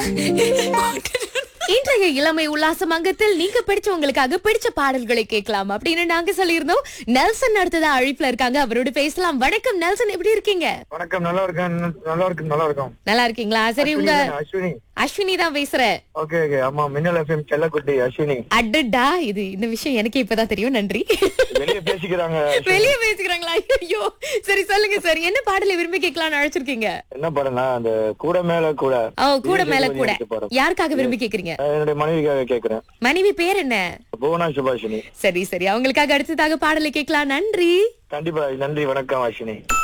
இன்றைய இளமை உல்லாசம் அங்கத்தில் நீங்க பிடிச்சவங்களுக்காக பிடிச்ச பாடல்களை கேட்கலாம் அப்படின்னு நாங்க சொல்லியிருந்தோம் நெல்சன் அடுத்ததா அழைப்புல இருக்காங்க அவரோட பேசலாம் வணக்கம் நெல்சன் எப்படி இருக்கீங்க வணக்கம் நல்லா இருக்கேன் நல்லா இருக்கு நல்லா இருக்கும் நல்லா இருக்கீங்களா சரி உங்க அஸ்வினி அஸ்வினி தான் பேசுறேன் ஓகே ஓகே ஆமா மின்னல் எஃப்எம் செல்லக்குட்டி அஸ்வினி அடடா இது இந்த விஷயம் எனக்கே இப்பதான் தெரியும் நன்றி வெளியே பேசிக்கிறாங்க வெளியே பேசிக்கிறாங்களா ஐயோ சரி சொல்லுங்க சார் என்ன பாடலை விரும்பி கேட்கலாம்னு அழைச்சிருக்கீங்க என்ன படம்னா அந்த கூட மேல கூட ஓ கூட மேல இது கூட எனக்கு படம். யாருக்காக விரும்பி கேக்குறீங்க அஹ் என்னுடைய மனைவிக்காக கேக்குறேன் மனைவி பேர் என்ன புவனா சுபாஷினி சரி சரி அவங்களுக்காக அடுத்ததாக பாடலை கேட்கலாம் நன்றி கண்டிப்பா நன்றி வணக்கம் அஸ்வினி